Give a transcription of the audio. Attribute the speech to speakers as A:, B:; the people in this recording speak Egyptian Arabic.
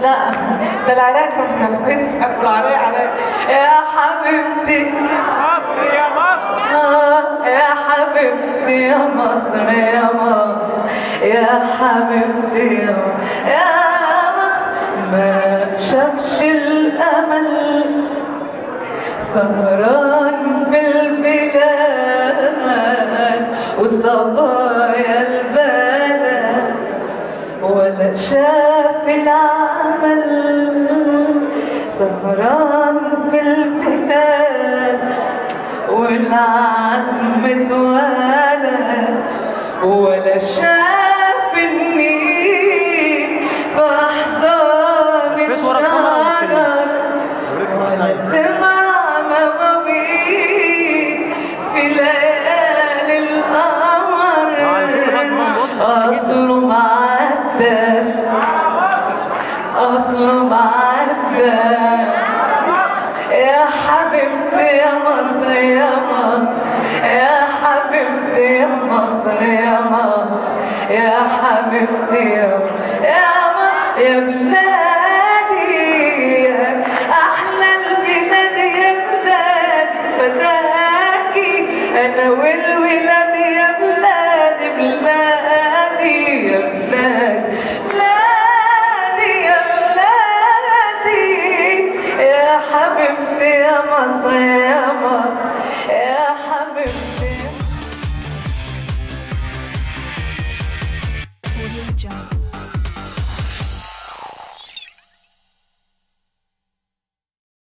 A: لا ده العراق كانوا مسافرين سافروا العراق عليا يا حبيبتي
B: مصر يا مصر
A: آه، يا حبيبتي يا مصر يا مصر يا حبيبتي يا يا مصر ما شافش الأمل سهران في البلاد وصبايا البلد ولا شاف العمل سهران في البلاد والعزم اتولد ولا شاف النيل فاحضان
B: بيت ورا الكاميرا
A: الشجر ولا سمع مواويل في ليالي القمر أصله معداش أصله معداش يا حبيبتي يا مصر يا مصر يا حبيبتي يا مصر يا مصر يا حبيبتي يا يا مصر يا بلادي يا أحلى البلاد يا بلادي فداكي أنا والولاد يا بلادي بلادي يا بلادي بلادي يا بلادي يا حبيبتي يا مصر يا مصر